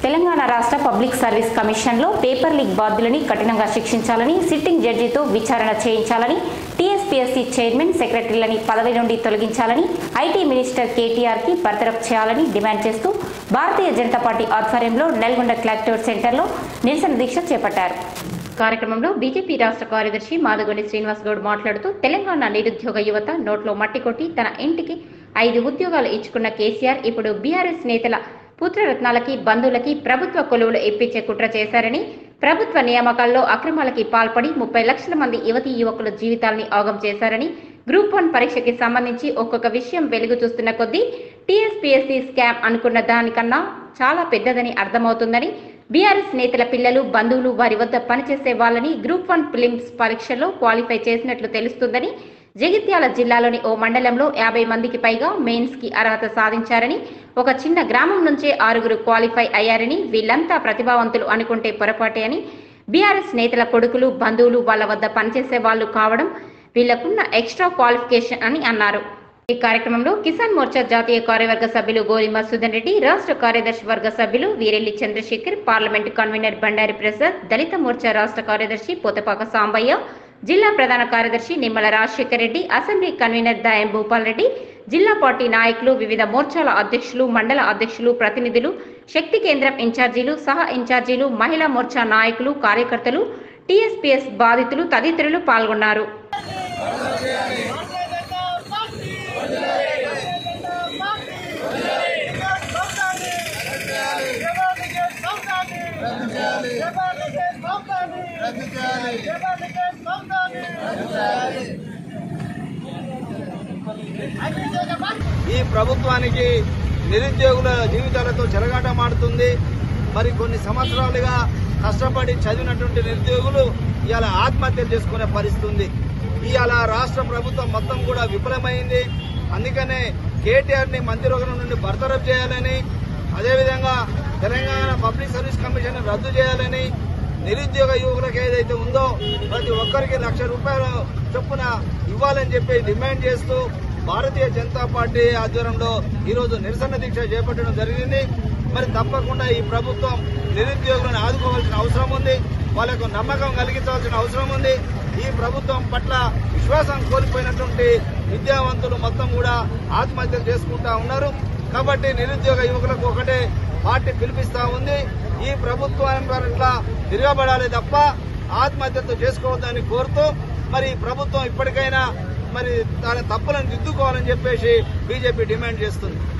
తెలంగాణ రాష్ట్ర public service కమిషన్లో paper leak బాధ్యులని కఠినంగా శిక్షించాలని సిట్టింగ్ జడ్జితో విచారణ చేయించాలని టీఎస్పీఎస్సీ చైర్మన్ సెక్రటరీలని పదవి నుండి తొలగించాలని ఐటీ మినిస్టర్ కేటీఆర్కి బర్తరఫ్ చేయాలని డిమాండ్ చేస్తూ భారతీయ జనతా పార్టీ ఆధ్వర్యంలో నల్గొండ కలెక్టర్ సెంటర్లో నిరసన దీక్ష చేపట్టారు కార్యక్రమంలో బీజేపీ రాష్ట్ర కార్యదర్శి మాదగొండి శ్రీనివాస్ గౌడ్ మాట్లాడుతూ తెలంగాణ నిరుద్యోగ యువత నోట్లో మట్టి కొట్టి తన ఇంటికి ఐదు ఉద్యోగాలు ఇచ్చుకున్న కేసీఆర్ ఇప్పుడు బీఆర్ఎస్ నేతల పుత్రరత్నాలకి బంధువులకి ప్రభుత్వ కొలువులు ఇప్పించే కుట్ర చేశారని ప్రభుత్వ నియామకాల్లో అక్రమాలకి పాల్పడి ముప్పై లక్షల మంది యువతీ యువకుల జీవితాల్ని ఆగం చేశారని గ్రూప్ వన్ పరీక్షకి సంబంధించి ఒక్కొక్క విషయం వెలుగు చూస్తున్న కొద్దీ టీఎస్పీఎస్సీ స్కామ్ అనుకున్న దానికన్నా చాలా పెద్దదని అర్థమవుతుందని బీఆర్ఎస్ నేతల పిల్లలు బంధువులు వారి వద్ద పనిచేసే వాళ్ళని గ్రూప్ వన్ ఫిలిమ్స్ పరీక్షలో క్వాలిఫై చేసినట్లు తెలుస్తుందని జగిత్యాల జిల్లాలోని ఓ మండలంలో యాభై మందికి పైగా మెయిన్స్ కి అర్హత సాధించారని ఒక చిన్న గ్రామం నుంచే ఆరుగురు క్వాలిఫై అయ్యారని వీళ్ళంతా ప్రతిభావంతులు అనుకుంటే పొరపాటే అని బీఆర్ఎస్ నేతల కొడుకులు బంధువులు వాళ్ళ వద్ద పనిచేసే వాళ్ళు కావడం వీళ్లకున్న ఎక్స్ట్రా క్వాలిఫికేషన్ అని అన్నారు ఈ కార్యక్రమంలో కిసాన్ మోర్చా జాతీయ కార్యవర్గ సభ్యులు గోరి మసూదన్ రెడ్డి రాష్ట్ర కార్యదర్శి వర్గ సభ్యులు వీరెల్లి చంద్రశేఖర్ పార్లమెంటు కన్వీనర్ బండారి ప్రసాద్ దళిత మోర్చా రాష్ట్ర కార్యదర్శి పోతపాక సాంబయ్య జిల్లా ప్రధాన కార్యదర్శి నిమ్మల రాజశేఖర్ రెడ్డి అసెంబ్లీ కన్వీనర్ దాయం భూపాల్ రెడ్డి జిల్లా పార్టీ నాయకులు వివిధ మోర్చాల అధ్యక్షులు మండల అధ్యక్షులు ప్రతినిధులు శక్తి కేంద్రం ఇన్ఛార్జీలు సహా ఇన్ఛార్జీలు మహిళా మోర్చా నాయకులు కార్యకర్తలు టీఎస్పీఎస్ బాధితులు తదితరులు పాల్గొన్నారు ఈ ప్రభుత్వానికి నిరుద్యోగుల జీవితాలతో చెలగాటమాడుతుంది మరి కొన్ని సంవత్సరాలుగా కష్టపడి చదివినటువంటి నిరుద్యోగులు ఇవాళ ఆత్మహత్యలు చేసుకునే పరిస్థితి ఉంది ఇవాళ రాష్ట్ర ప్రభుత్వం మొత్తం కూడా విఫలమైంది అందుకనే కేటీఆర్ ని మంత్రివర్గం నుండి బర్తరఫ్ చేయాలని అదేవిధంగా తెలంగాణ పబ్లిక్ సర్వీస్ కమిషన్ రద్దు చేయాలని నిరుద్యోగ యువకులకు ఏదైతే ఉందో ప్రతి ఒక్కరికి లక్ష రూపాయలు చొప్పున ఇవ్వాలని చెప్పి డిమాండ్ చేస్తూ భారతీయ జనతా పార్టీ ఆధ్వర్యంలో ఈరోజు నిరసన దీక్ష చేపట్టడం జరిగింది మరి తప్పకుండా ఈ ప్రభుత్వం నిరుద్యోగులను ఆదుకోవాల్సిన అవసరం ఉంది వాళ్ళకు నమ్మకం కలిగించాల్సిన అవసరం ఉంది ఈ ప్రభుత్వం పట్ల విశ్వాసం కోల్పోయినటువంటి విద్యావంతులు మొత్తం కూడా ఆత్మహత్యలు చేసుకుంటా ఉన్నారు కాబట్టి నిరుద్యోగ యువకులకు ఒకటే పార్టీ పిలిపిస్తా ఉంది ఈ ప్రభుత్వం పట్ల తిరగబడాలి తప్ప ఆత్మహత్యతో చేసుకోవద్దని కోరుతూ మరి ఈ ప్రభుత్వం ఇప్పటికైనా మరి తన తప్పులను దిద్దుకోవాలని చెప్పేసి బీజేపీ డిమాండ్ చేస్తుంది